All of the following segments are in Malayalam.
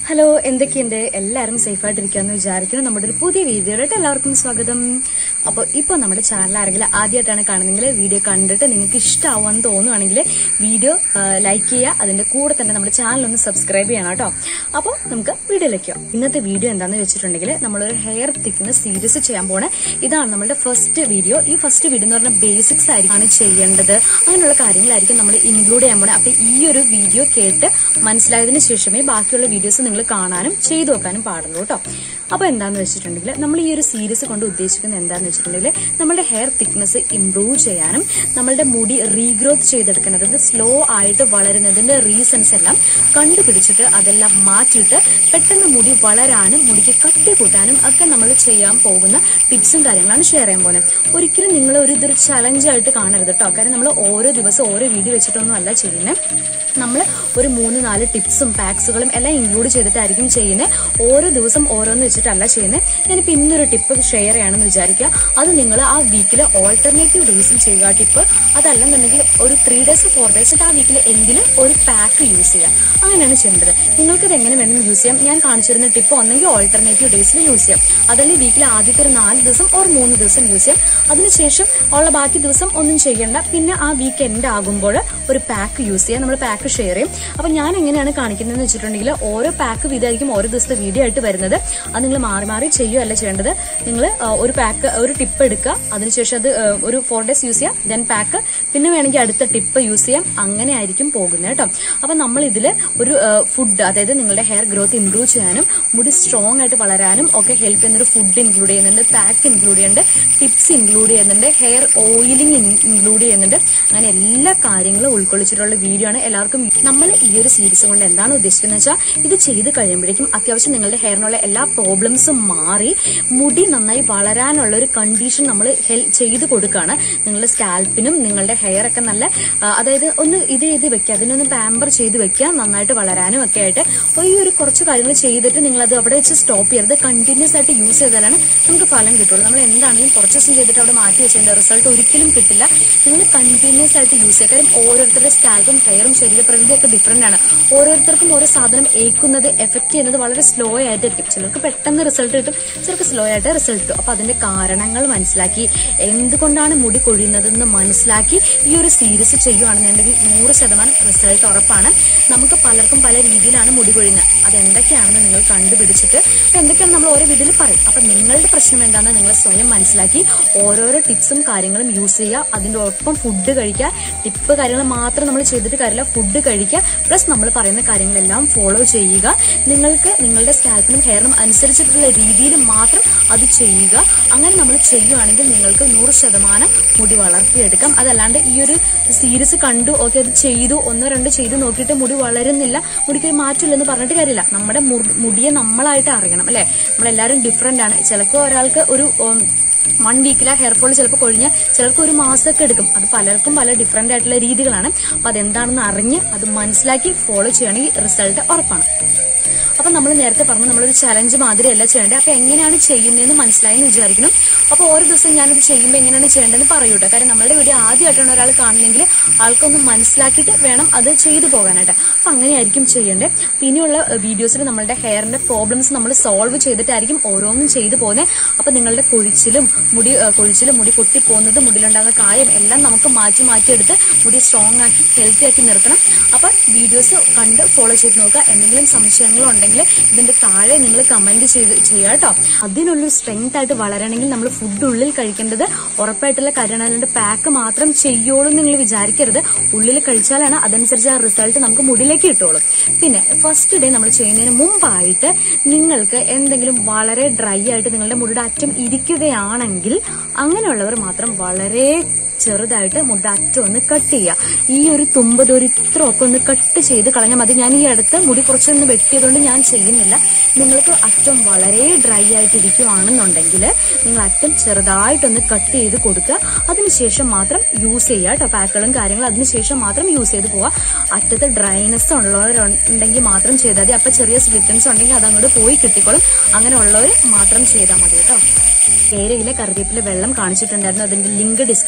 ഹലോ എന്തൊക്കെയുണ്ട് എല്ലാവരും സേഫ് ആയിട്ടിരിക്കാന്ന് വിചാരിക്കുന്നു നമ്മുടെ ഒരു പുതിയ വീഡിയോയിലോട്ട് എല്ലാവർക്കും സ്വാഗതം അപ്പോൾ ഇപ്പോൾ നമ്മുടെ ചാനൽ ആരെങ്കിലും ആദ്യമായിട്ടാണ് കാണുന്നതെങ്കിൽ വീഡിയോ കണ്ടിട്ട് നിങ്ങൾക്ക് ഇഷ്ടമാവുമെന്ന് തോന്നുവാണെങ്കിൽ വീഡിയോ ലൈക്ക് ചെയ്യുക അതിന്റെ കൂടെ തന്നെ നമ്മുടെ ചാനൽ ഒന്ന് സബ്സ്ക്രൈബ് ചെയ്യണം കേട്ടോ അപ്പോൾ നമുക്ക് വീഡിയോയിലേക്കോ ഇന്നത്തെ വീഡിയോ എന്താണെന്ന് വെച്ചിട്ടുണ്ടെങ്കിൽ നമ്മളൊരു ഹെയർ തിക്കുന്ന സീരീസ് ചെയ്യാൻ പോണേ ഇതാണ് നമ്മുടെ ഫസ്റ്റ് വീഡിയോ ഈ ഫസ്റ്റ് വീഡിയോ എന്ന് പറഞ്ഞാൽ ബേസിക്സ് ആയിരിക്കും ചെയ്യേണ്ടത് അങ്ങനെയുള്ള കാര്യങ്ങളായിരിക്കും നമ്മൾ ഇൻക്ലൂഡ് ചെയ്യാൻ പോണേ അപ്പൊ ഈ ഒരു വീഡിയോ കേട്ട് മനസ്സിലായതിനു ശേഷമേ ബാക്കിയുള്ള വീഡിയോസ് നിങ്ങൾ കാണാനും ചെയ്തു വെക്കാനും പാടുള്ളൂ കേട്ടോ അപ്പൊ എന്താന്ന് വെച്ചിട്ടുണ്ടെങ്കിൽ നമ്മൾ ഈ ഒരു സീരീസ് കൊണ്ട് ഉദ്ദേശിക്കുന്നത് എന്താന്ന് വെച്ചിട്ടുണ്ടെങ്കിൽ നമ്മുടെ ഹെയർ തിക്നെസ് ഇംപ്രൂവ് ചെയ്യാനും നമ്മളുടെ മുടി റീഗ്രോത്ത് ചെയ്തെടുക്കാൻ അതായത് സ്ലോ ആയിട്ട് വളരുന്നതിന്റെ റീസൺസ് എല്ലാം കണ്ടുപിടിച്ചിട്ട് അതെല്ലാം മാറ്റിയിട്ട് പെട്ടെന്ന് മുടി വളരാനും മുടിക്ക് കട്ടി കൂട്ടാനും ഒക്കെ നമ്മൾ ചെയ്യാൻ പോകുന്ന ടിപ്സും കാര്യങ്ങളാണ് ഷെയർ ചെയ്യാൻ പോകുന്നത് ഒരിക്കലും നിങ്ങൾ ഒരു ഇതൊരു ചലഞ്ചായിട്ട് കാണരുത് കേട്ടോ കാരണം നമ്മൾ ഓരോ ദിവസം ഓരോ വീഡിയോ വെച്ചിട്ടൊന്നും അല്ല ചെയ്യുന്നത് നമ്മൾ ഒരു മൂന്ന് നാല് ടിപ്സും പാക്സുകളും എല്ലാം ഇൻക്ലൂഡ് ചെയ്തിട്ടായിരിക്കും ചെയ്യുന്നത് ഓരോ ദിവസം ഓരോന്ന് വെച്ചിട്ടല്ല ചെയ്യുന്നത് ഞാനിപ്പോൾ ഇന്നൊരു ടിപ്പ് ഷെയർ ചെയ്യണമെന്ന് വിചാരിക്കുക അത് നിങ്ങൾ ആ വീക്കിൽ ഓൾട്ടർനേറ്റീവ് ഡേയ്സിൽ ചെയ്യുക ആ ടിപ്പ് അതല്ലെന്നുണ്ടെങ്കിൽ ഒരു ത്രീ ഡേയ്സ് ഫോർ ഡേയ്സ് ആ വീക്കിൽ എങ്കിലും ഒരു പാക്ക് യൂസ് ചെയ്യുക അങ്ങനെയാണ് ചെയ്യേണ്ടത് നിങ്ങൾക്ക് ഇത് എങ്ങനെ വേണമെങ്കിലും യൂസ് ചെയ്യാം ഞാൻ കാണിച്ചിരുന്ന ടിപ്പ് ഒന്നെങ്കിൽ ഓൾട്ടർനേറ്റീവ് ഡേയ്സിൽ യൂസ് ചെയ്യാം അതല്ലെങ്കിൽ വീക്കിൽ ആദ്യത്തെ ഒരു നാല് ദിവസം ഓർ മൂന്ന് ദിവസം യൂസ് ചെയ്യാം അതിനുശേഷം ഉള്ള ബാക്കി ദിവസം ഒന്നും ചെയ്യേണ്ട പിന്നെ ആ വീക്ക് എൻഡ് ആകുമ്പോൾ ഒരു പാക്ക് യൂസ് ചെയ്യാം നമ്മൾ പാക്ക് ഷെയർ ചെയ്യും അപ്പൊ ഞാൻ എങ്ങനെയാണ് കാണിക്കുന്നതെന്ന് വെച്ചിട്ടുണ്ടെങ്കിൽ ഓരോ പാക്ക് വീതമായിരിക്കും ഓരോ ദിവസത്തെ വീഡിയോ ആയിട്ട് വരുന്നത് അത് നിങ്ങൾ മാറി മാറി ചെയ്യുകയല്ല ചെയ്യേണ്ടത് നിങ്ങൾ ഒരു പാക്ക് ഒരു ടിപ്പ് എടുക്കുക അതിനുശേഷം അത് ആ, ഒരു ഫോർ ഡേയ്സ് യൂസ് ചെയ്യാം ദെൻ പാക്ക് പിന്നെ വേണമെങ്കിൽ അടുത്ത ടിപ്പ് യൂസ് ചെയ്യാം അങ്ങനെ ആയിരിക്കും പോകുന്നത് കേട്ടോ അപ്പൊ നമ്മൾ ഇതിൽ ഒരു ഫുഡ് അതായത് നിങ്ങളുടെ ഹെയർ ഗ്രോത്ത് ഇംപ്രൂവ് ചെയ്യാനും മുടി സ്ട്രോങ് ആയിട്ട് വളരാനും ഒക്കെ ഹെൽപ്പ് ചെയ്യുന്ന ഒരു ഫുഡ് ഇൻക്ലൂഡ് ചെയ്യുന്നുണ്ട് പാക്ക് ഇൻക്ലൂഡ് ചെയ്യുന്നുണ്ട് ടിപ്സ് ഇൻക്ലൂഡ് ചെയ്യുന്നുണ്ട് ഹെയർ ഓയിലിംഗ് ഇൻക്ലൂഡ് ചെയ്യുന്നുണ്ട് അങ്ങനെ എല്ലാ കാര്യങ്ങളും ഉൾക്കൊള്ളിച്ചിട്ടുള്ള വീഡിയോ ആണ് എല്ലാവർക്കും നമ്മൾ ഈ ഒരു സീരീസ് കൊണ്ട് എന്താണ് ഉദ്ദേശിക്കുന്നത് വെച്ചാൽ ഇത് ചെയ്ത് കഴിയുമ്പോഴേക്കും അത്യാവശ്യം നിങ്ങളുടെ ഹെയറിനുള്ള എല്ലാ പ്രോബ്ലംസും മാറി മുടി നന്നായി വളരാനുള്ള ഒരു കണ്ടീഷൻ നമ്മൾ ചെയ്ത് കൊടുക്കുകയാണ് നിങ്ങളുടെ സ്കാൽപ്പിനും നിങ്ങളുടെ ഹെയർ ഒക്കെ നല്ല ആ, അതായത് ഒന്ന് ഇത് ചെയ്ത് വെക്കുക അതിനൊന്ന് പാമ്പർ ചെയ്ത് വെക്കുക നന്നായിട്ട് വളരാനും ഒക്കെ ആയിട്ട് അപ്പൊ ഈ ഒരു കുറച്ച് കാര്യങ്ങൾ ചെയ്തിട്ട് നിങ്ങൾ അത് അവിടെ വെച്ച് സ്റ്റോപ്പ് ചെയ്യരുത് കണ്ടിന്യൂസ് ആയിട്ട് യൂസ് ചെയ്താലാണ് നമുക്ക് ഫലം കിട്ടുള്ളൂ നമ്മൾ എന്താണെങ്കിലും കുറച്ച് ദിവസം ചെയ്തിട്ട് അവിടെ മാറ്റി വെച്ചതിന്റെ റിസൾട്ട് ഒരിക്കലും കിട്ടില്ല നിങ്ങൾ കണ്ടിന്യൂസ് ആയിട്ട് യൂസ് ചെയ്യുക കാര്യം ഓരോരുത്തരുടെ സ്കാൽപ്പും ഹെയറും ശരീരപ്രകൃതിയും ഒക്കെ ഡിഫറെന്റ് ആണ് ഓരോരുത്തർക്കും ഓരോ സാധനം ഏക്കുന്നത് എഫക്ട് ചെയ്യുന്നത് വളരെ സ്ലോ ആയിട്ടായിരിക്കും ചിലർക്ക് പെട്ടെന്ന് റിസൾട്ട് കിട്ടും ചിലർക്ക് സ്ലോ ആയിട്ട് റിസൾട്ട് കിട്ടും അപ്പൊ അതിന്റെ കാരണങ്ങൾ മനസ്സിലാക്കി എന്തുകൊണ്ടാണ് മുടി കൊഴിയുന്നതെന്ന് മനസ്സിലാക്കി ഈ ഒരു സീരീസ് ചെയ്യുവാണെന്നുണ്ടെങ്കിൽ നൂറ് ശതമാനം റിസൾട്ട് ഉറപ്പാണ് നമുക്ക് പലർക്കും പല രീതിയിലാണ് മുടി കൊഴിയുന്നത് അത് എന്തൊക്കെയാണെന്ന് നിങ്ങൾ കണ്ടുപിടിച്ചിട്ട് അപ്പൊ എന്തൊക്കെയാണ് നമ്മൾ ഓരോ വീഡിയോയിൽ പറയും അപ്പൊ നിങ്ങളുടെ പ്രശ്നം എന്താണെന്ന് നിങ്ങൾ സ്വയം മനസ്സിലാക്കി ഓരോരോ ടിപ്സും കാര്യങ്ങളും യൂസ് ചെയ്യുക അതിന്റെ ഒപ്പം ഫുഡ് കഴിക്കുക ടിപ്പ് കാര്യങ്ങൾ മാത്രം നമ്മൾ ചെയ്തിട്ട് കാര്യമില്ല ഫുഡ് കഴിക്കുക പ്ലസ് നമ്മൾ പറയുന്ന കാര്യങ്ങളെല്ലാം ഫോളോ ചെയ്യുക നിങ്ങൾക്ക് നിങ്ങളുടെ സ്കാൽപ്പിനും ഹെയറിനും അനുസരിച്ചിട്ടുള്ള രീതിയിൽ മാത്രം അത് ചെയ്യുക അങ്ങനെ നമ്മൾ ചെയ്യുവാണെങ്കിൽ നിങ്ങൾക്ക് നൂറ് ശതമാനം മുടി വളർത്തിയെടുക്കാം അതല്ലാണ്ട് ഈ ഒരു സീരീസ് കണ്ടു ഓക്കെ അത് ചെയ്തു ഒന്നോ രണ്ടോ ചെയ്തു നോക്കിയിട്ട് മുടി വളരുന്നില്ല മുടിക്ക് ഒരു മാറ്റമില്ലെന്ന് പറഞ്ഞിട്ട് കാര്യമില്ല നമ്മുടെ മുർ- മുടിയെ നമ്മളായിട്ട് അറിയണം അല്ലെ നമ്മളെല്ലാവരും ഡിഫറെന്റ് ആണ് ചിലപ്പോൾ ഒരാൾക്ക് ഒരു ഉം, വൺ വീക്കിലെ ഹെയർ ഫോൾ ചിലപ്പോൾ കൊഴിഞ്ഞ ചിലർക്ക് ഒരു മാസമൊക്കെ എടുക്കും അത് പലർക്കും പല ഡിഫറെന്റ് ആയിട്ടുള്ള രീതികളാണ് അപ്പൊ അതെന്താണെന്ന് അറിഞ്ഞ് അത് മനസ്സിലാക്കി ഫോളോ ചെയ്യുകയാണെങ്കിൽ റിസൾട്ട് ഉറപ്പാണ് അപ്പൊ നമ്മൾ നേരത്തെ പറഞ്ഞു നമ്മളൊരു ചലഞ്ച് മാതിരിയല്ല ചെയ്യേണ്ടത് അപ്പൊ എങ്ങനെയാണ് ചെയ്യുന്നതെന്ന് മനസ്സിലായി എന്ന് വിചാരിക്കണം അപ്പൊ ഓരോ ദിവസം ഞാനിത് ചെയ്യുമ്പോൾ എങ്ങനെയാണ് ചെയ്യേണ്ടതെന്ന് പറയൂട്ടോ കാരണം നമ്മളുടെ വീഡിയോ ആദ്യമായിട്ടാണ് ഒരാൾ കാണുന്നെങ്കിൽ ആൾക്കൊന്ന് മനസ്സിലാക്കിയിട്ട് വേണം അത് ചെയ്തു പോകാനായിട്ട് അപ്പൊ അങ്ങനെയായിരിക്കും ചെയ്യേണ്ടത് പിന്നെയുള്ള വീഡിയോസിൽ നമ്മളുടെ ഹെയറിന്റെ പ്രോബ്ലംസ് നമ്മൾ സോൾവ് ചെയ്തിട്ടായിരിക്കും ഓരോന്നും ചെയ്തു പോകുന്നത് അപ്പൊ നിങ്ങളുടെ കൊഴിച്ചിലും മുടി ഏഹ്, കൊഴിച്ചിലും മുടി പൊട്ടിപ്പോകുന്നത് മുടിയിലുണ്ടാകുന്ന കായം എല്ലാം നമുക്ക് മാറ്റി മാറ്റിയെടുത്ത് മുടി സ്ട്രോങ് ആക്കി ഹെൽത്തി ആക്കി നിർത്തണം അപ്പൊ വീഡിയോസ് കണ്ട് ഫോളോ ചെയ്ത് നോക്കുക എന്തെങ്കിലും സംശയങ്ങൾ ഉണ്ടെങ്കിൽ ഇതിന്റെ താഴെ നിങ്ങൾ കമന്റ് ചെയ്ത് ചെയ്യുക കേട്ടോ അതിനുള്ളൊരു സ്ട്രെങ്ത് ആയിട്ട് വളരണമെങ്കിൽ നമ്മൾ ഫുഡ് ഉള്ളിൽ കഴിക്കേണ്ടത് ഉറപ്പായിട്ടുള്ള കാര്യമാണ് അല്ലാണ്ട് പാക്ക് മാത്രം ചെയ്യുള്ളൂ എന്ന് നിങ്ങൾ വിചാരിക്കരുത് ഉള്ളിൽ കഴിച്ചാലാണ് അതനുസരിച്ച് ആ റിസൾട്ട് നമുക്ക് മുടിയിലേക്ക് കിട്ടുള്ളൂ പിന്നെ ഫസ്റ്റ് ഡേ നമ്മൾ ചെയ്യുന്നതിന് മുമ്പായിട്ട് നിങ്ങൾക്ക് എന്തെങ്കിലും വളരെ ഡ്രൈ ആയിട്ട് നിങ്ങളുടെ മുടിയുടെ അറ്റം ഇരിക്കുകയാണെങ്കിൽ അങ്ങനെയുള്ളവർ മാത്രം വളരെ ചെറുതായിട്ട് മുടി അറ്റം ഒന്ന് കട്ട് ചെയ്യുക ഈ ഒരു തുമ്പത് ഒരു ഇത്ര ഒക്കെ ഒന്ന് കട്ട് ചെയ്ത് കളഞ്ഞാൽ മതി ഞാൻ ഈ അടുത്ത് മുടി കുറച്ചൊന്ന് വെട്ടിയതുകൊണ്ട് ഞാൻ ചെയ്യുന്നില്ല നിങ്ങൾക്ക് അറ്റം വളരെ ഡ്രൈ ആയിട്ടിരിക്കുവാണെന്നുണ്ടെങ്കിൽ നിങ്ങൾ അറ്റം ചെറുതായിട്ടൊന്ന് കട്ട് ചെയ്ത് കൊടുക്കുക അതിനുശേഷം മാത്രം യൂസ് ചെയ്യുക കേട്ടോ പാക്കുകളും കാര്യങ്ങളും അതിനുശേഷം മാത്രം യൂസ് ചെയ്ത് പോവുക അറ്റത്ത് ഡ്രൈനെസ് ഉള്ളവരുണ്ടെങ്കിൽ മാത്രം ചെയ്താൽ മതി അപ്പൊ ചെറിയ സ്ലിറ്റൻസ് ഉണ്ടെങ്കിൽ അത് അങ്ങോട്ട് പോയി കിട്ടിക്കോളും അങ്ങനെ ഉള്ളവർ മാത്രം ചെയ്താൽ മതി കേട്ടോ ഏരയിലെ കറിവേപ്പില വെള്ളം കാണിച്ചിട്ടുണ്ടായിരുന്നു അതിന്റെ ലിങ്ക് ഡിസ്ക്രിപ്ഷനിൽ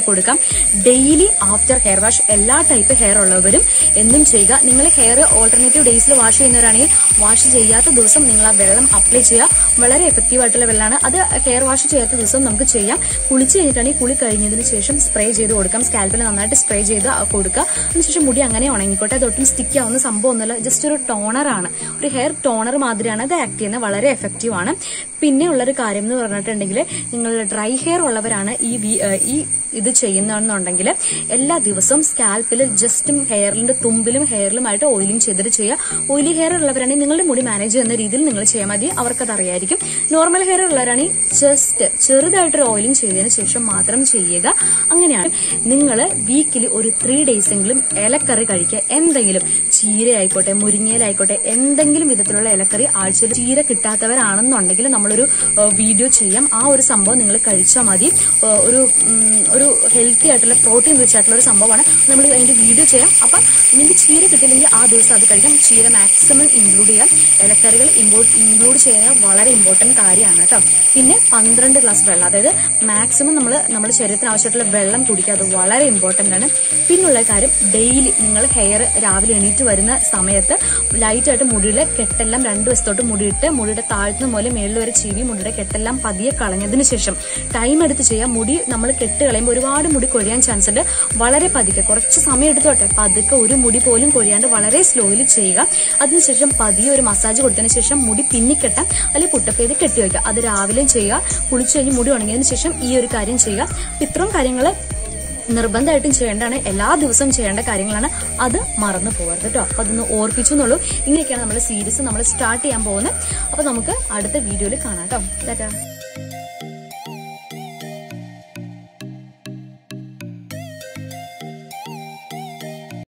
കൊടുക്കാം ഡെയിലി ആഫ്റ്റർ ഹെയർ വാഷ് എല്ലാ ടൈപ്പ് ഹെയർ ഉള്ളവരും എന്നും ചെയ്യുക നിങ്ങൾ ഹെയർ ഓൾട്ടർനേറ്റീവ് ഡേയ്സിൽ വാഷ് ചെയ്യുന്നവരാണെങ്കിൽ വാഷ് ചെയ്യാത്ത ദിവസം നിങ്ങൾ ആ വെള്ളം അപ്ലൈ ചെയ്യുക വളരെ എഫക്റ്റീവ് ആയിട്ടുള്ള വെള്ളമാണ് അത് ഹെയർ വാഷ് ചെയ്യാത്ത ദിവസം നമുക്ക് ചെയ്യാം കുളിച്ച് കഴിഞ്ഞിട്ടാണെങ്കിൽ കുളി കഴിഞ്ഞതിന് ശേഷം സ്പ്രേ ചെയ്ത് കൊടുക്കാം സ്കാൽപ്പിൽ നന്നായിട്ട് സ്പ്രേ ചെയ്ത് കൊടുക്കുക അതിനുശേഷം മുടി അങ്ങനെ ഉണങ്ങിക്കോട്ടെ അത് ഒട്ടും സ്റ്റിക്ക് ആവുന്ന സംഭവം ഒന്നുമല്ല ജസ്റ്റ് ഒരു ടോണറാണ് ഒരു ഹെയർ ടോണർ മാതിരിയാണ് അത് ആക്ട് ചെയ്യുന്നത് വളരെ എഫക്റ്റീവ് ആണ് പിന്നെ ഉള്ളൊരു കാര്യം എന്ന് പറഞ്ഞിട്ടുണ്ടെങ്കിൽ നിങ്ങൾ ഡ്രൈ ഹെയർ ഉള്ളവരാണ് ഈ വി- ഏഹ് ഈ ഇത് ചെയ്യുന്നതെന്നുണ്ടെങ്കിൽ എല്ലാ ദിവസവും സ്കാൽപ്പിൽ ജസ്റ്റും ഹെയറിന്റെ തുമ്പിലും ഹെയറിലുമായിട്ട് ഓയിലിംഗ് ചെയ്തിട്ട് ചെയ്യുക ഓയിലി ഹെയർ ഉള്ളവരാണെങ്കിൽ നിങ്ങളുടെ മുടി മാനേജ് ചെയ്യുന്ന രീതിയിൽ നിങ്ങൾ ചെയ്യാൻ മതി അവർക്കത് അറിയായിരിക്കും നോർമൽ ഹെയർ ഉള്ളവരാണെങ്കിൽ ജസ്റ്റ് ചെറുതായിട്ടൊരു ഓയിലിംഗ് ചെയ്തതിന് ശേഷം മാത്രം ചെയ്യുക അങ്ങനെയാണ് നിങ്ങൾ വീക്കിൽ ഒരു ത്രീ ഡേയ്സ് എങ്കിലും ഇലക്കറി കഴിക്കുക എന്തെങ്കിലും ചീര ആയിക്കോട്ടെ മുരിങ്ങയിലായിക്കോട്ടെ എന്തെങ്കിലും വിധത്തിലുള്ള ഇലക്കറി ആഴ്ചയിൽ ചീര കിട്ടാത്തവരാണെന്നുണ്ടെങ്കിൽ നമ്മളൊരു ഏഹ്, വീഡിയോ ചെയ്യാം ആ ഒരു സംഭവം നിങ്ങൾ കഴിച്ചാൽ മതി ഏഹ്, ഒരു ഉം, ഒരു ഹെൽത്തി ആയിട്ടുള്ള പ്രോട്ടീൻ റിച്ച് ആയിട്ടുള്ള ഒരു സംഭവമാണ് നമ്മൾ അതിന്റെ വീഡിയോ ചെയ്യാം അപ്പൊ നിങ്ങൾക്ക് ചീര കിട്ടില്ലെങ്കിൽ ആ ദിവസം അത് കഴിക്കാം ചീര മാക്സിമം ഇൻക്ലൂഡ് ചെയ്യാം ഇലക്കറികൾ ഇൻക്ലൂഡ് ചെയ്യുന്നത് വളരെ ഇമ്പോർട്ടന്റ് കാര്യമാണ് കേട്ടോ പിന്നെ പന്ത്രണ്ട് ഗ്ലാസ് വെള്ളം അതായത് മാക്സിമം നമ്മൾ നമ്മുടെ ശരീരത്തിന് ആവശ്യമായിട്ടുള്ള വെള്ളം കുടിക്കുക അത് വളരെ ഇമ്പോർട്ടന്റ് ആണ് പിന്നുള്ള കാര്യം ഡെയിലി നിങ്ങൾ ഹെയർ രാവിലെ എണീറ്റ് വരുന്ന സമയത്ത് ലൈറ്റായിട്ട് മുടിയുടെ കെട്ടെല്ലാം രണ്ട് വശത്തോട്ട് മുടിയിട്ട് മുടിയുടെ താഴ്ത്തുന്ന പോലെ മേളിൽ വരെ ചീവി മുടിയുടെ കെട്ടെല്ലാം പതിയെ കളഞ്ഞതിന് ശേഷം ടൈം എടുത്ത് ചെയ്യാം മുടി നമ്മൾ കെട്ട് കളയുമ്പോൾ ഒരുപാട് മുടി കൊഴിയാൻ ചാൻസ് ഉണ്ട് വളരെ പതുക്കെ കുറച്ച് സമയം എടുത്തോട്ടെ പതുക്കെ ഒരു മുടി പോലും കൊഴിയാണ്ട് വളരെ സ്ലോയിൽ ചെയ്യുക അതിനുശേഷം പതിയെ ഒരു മസാജ് കൊടുത്തതിന് ശേഷം മുടി പിന്നിക്കെട്ടാം അല്ലെങ്കിൽ പുട്ടപ്പ് ചെയ്ത് കെട്ടി വയ്ക്കുക അത് രാവിലെ ചെയ്യുക കുളിച്ചു കഴിഞ്ഞ് മുടി ഉണങ്ങിയതിന് ശേഷം ഈ ഒരു കാര്യം ചെയ്യുക അപ്പൊ ഇത്രയും കാര്യങ്ങൾ നിർബന്ധമായിട്ടും ചെയ്യേണ്ടതാണ് എല്ലാ ദിവസവും ചെയ്യേണ്ട കാര്യങ്ങളാണ് അത് മറന്നു പോകരുത് കേട്ടോ അപ്പൊ അതൊന്ന് ഓർപ്പിച്ചു എന്നുള്ളൂ ഇങ്ങനെയൊക്കെയാണ് നമ്മുടെ സീരീസ് നമ്മൾ സ്റ്റാർട്ട് ചെയ്യാൻ പോകുന്നത് അപ്പൊ നമുക്ക് അടുത്ത വീഡിയോയിൽ കാണാം കേട്ടോ